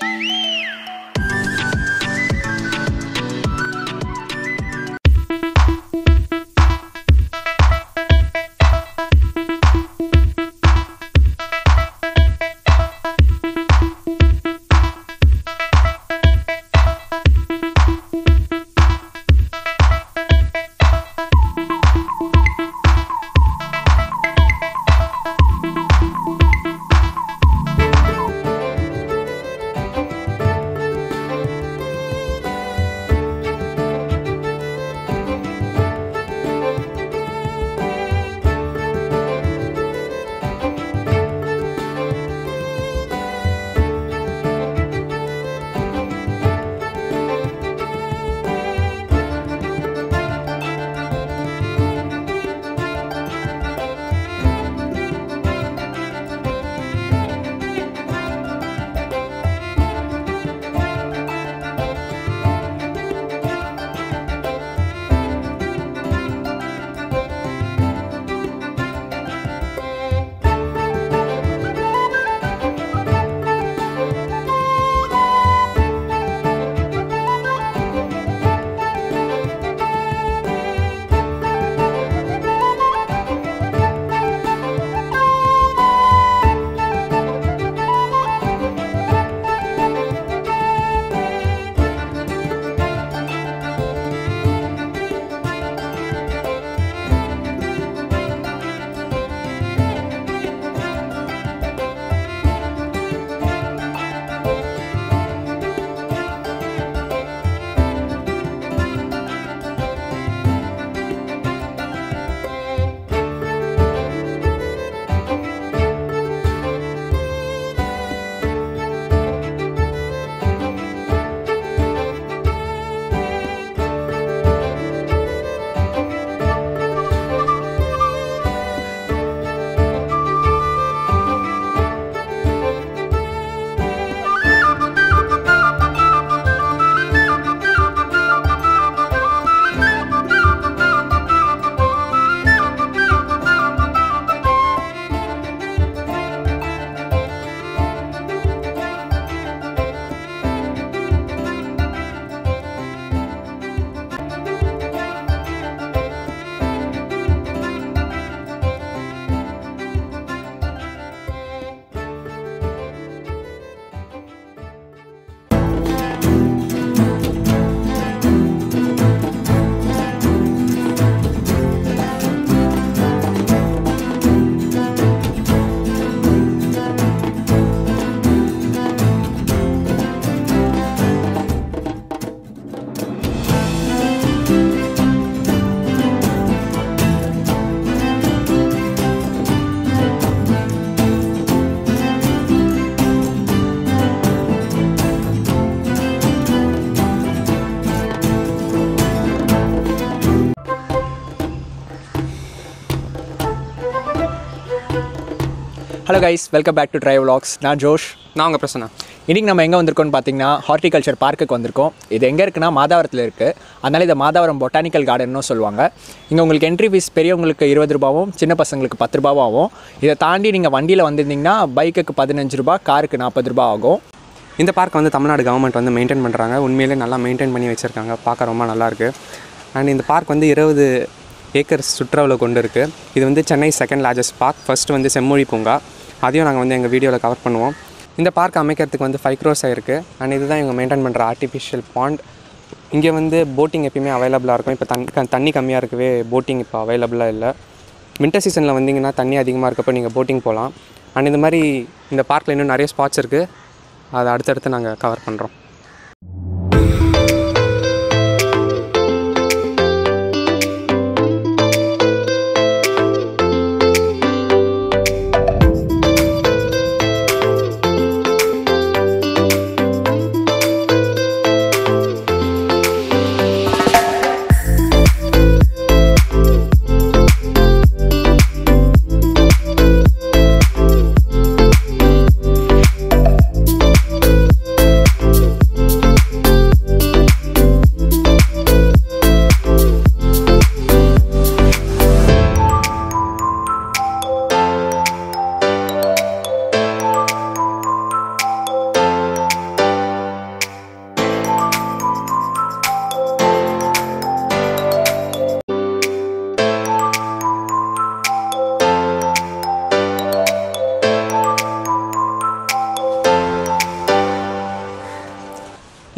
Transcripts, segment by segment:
hello guys welcome back to try vlogs நான் ஜோஷ் நான் உங்கள் பிரசன்னா இன்றைக்கி நம்ம எங்கே வந்திருக்கோம்னு பார்த்தீங்கன்னா ஹார்டிகல்ச்சர் பார்க்குக்கு வந்திருக்கோம் இது எங்கே இருக்குன்னா மாதாவரத்தில் இருக்குது அதனால இதை மாதாவரம் பொட்டானிக்கல் கார்டன்னு சொல்லுவாங்க இங்கே உங்களுக்கு என்ட்ரி ஃபீஸ் பெரியவங்களுக்கு இருபது ரூபாவும் சின்ன பசங்களுக்கு பத்து ரூபாவும் ஆகும் இதை தாண்டி நீங்கள் வண்டியில் வந்திருந்தீங்கன்னா பைக்குக்கு பதினஞ்சு ரூபா காருக்கு நாற்பது ரூபா ஆகும் இந்த பார்க் வந்து தமிழ்நாடு கவர்மெண்ட் வந்து மெயின்டைன் பண்ணுறாங்க உண்மையிலே நல்லா மெயின்டைன் பண்ணி வச்சுருக்காங்க பார்க்க ரொம்ப நல்லாயிருக்கு அண்ட் இந்த பார்க் வந்து இருபது ஏக்கர்ஸ் சுற்றுலாவில் கொண்டு இருக்குது இது வந்து Chennai second largest park first வந்து செம்மொழி பூங்கா அதையும் நாங்கள் வந்து எங்கள் வீடியோவில் கவர் பண்ணுவோம் இந்த பார்க் அமைக்கிறதுக்கு வந்து ஃபைவ் க்ரோஸ் ஆயிருக்கு அண்ட் இதுதான் இவங்க மெயின்டைன் பண்ணுற ஆர்டிஃபிஷியல் பாண்ட் இங்கே வந்து போட்டிங் எப்பயுமே அவைலபிளாக இருக்கும் இப்போ தண்ணி க- தண்ணி கம்மியாக இருக்கவே போட்டிங் இப்போ அவைலபிளாக இல்லை வின்டர் சீசனில் வந்தீங்கன்னா தண்ணி அதிகமாக இருக்கப்போ நீங்கள் போட்டிங் போகலாம் அண்ட் இந்த மாதிரி இந்த பார்க்கில் இன்னும் நிறைய ஸ்பாட்ஸ் இருக்குது அதை அடுத்தடுத்து நாங்கள் கவர் பண்ணுறோம்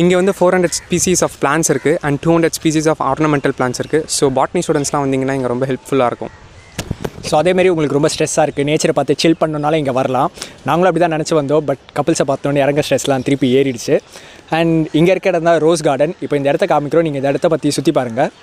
இங்கே வந்து four hundred species of plants இருக்குது and two hundred species of ornamental plants இருக்குது ஸோ பாட்னி ஸ்டூடெண்ட்ஸ்லாம் வந்தீங்கன்னா இங்கே ரொம்ப ஹெல்ப்ஃபுல்லாக இருக்கும் ஸோ அதேமாரி உங்களுக்கு ரொம்ப ஸ்ட்ரெஸ்ஸாக இருக்குது நேச்சரை பார்த்து சில் பண்ணனால இங்கே வரலாம் நாங்களும் அப்படி தான் நினச்சி வந்தோம் பட் கப்பிள்ஸை பார்த்தோன்னே இறங்க ஸ்ட்ரெஸ்லாம் திருப்பி ஏறிடுச்சு அண்ட் இங்கே இருக்க இடம் தான் ரோஸ் கார்டன் இப்போ இந்த இடத்த காமிக்கிறோம் நீங்கள் இந்த இடத்த பற்றி சுற்றி பாருங்கள்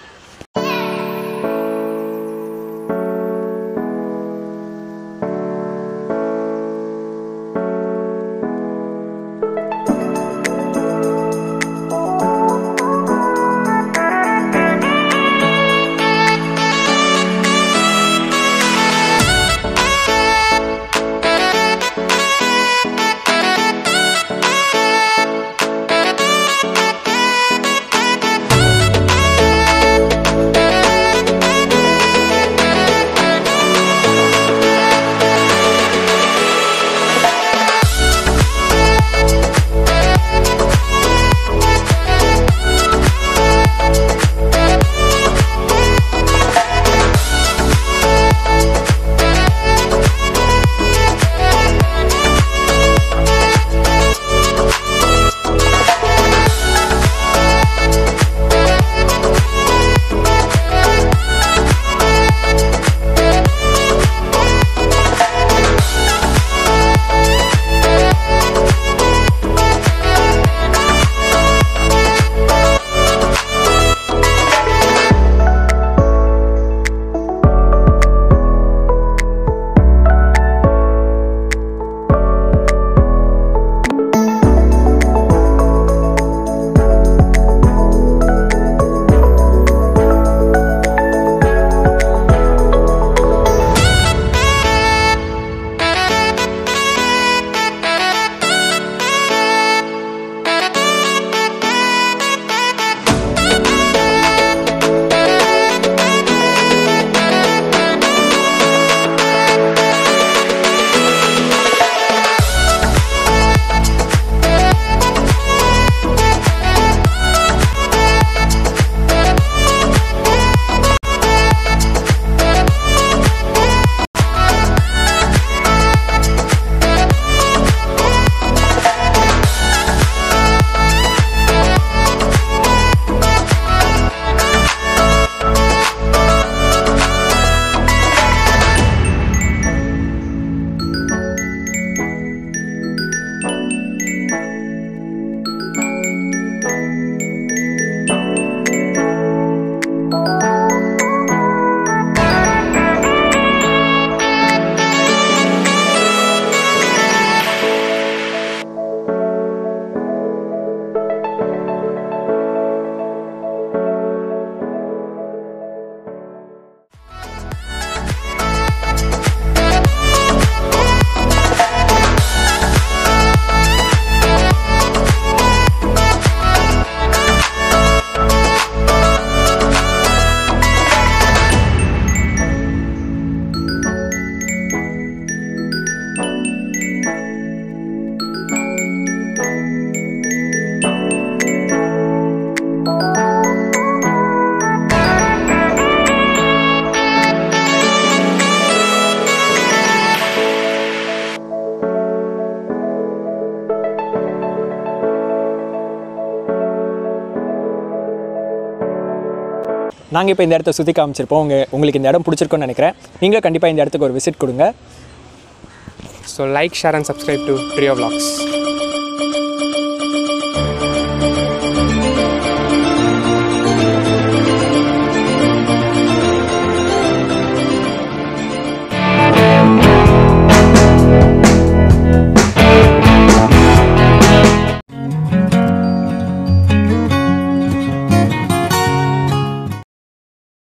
நாங்கள் இப்போ இந்த இடத்த சுற்றி காமிச்சிருப்போம் உங்க உங்களுக்கு இந்த இடம் பிடிச்சிருக்கும்னு நினைக்கிறேன் நீங்களும் கண்டிப்பாக இந்த இடத்துக்கு ஒரு விசிட் கொடுங்க so like share and subscribe to trio vlogs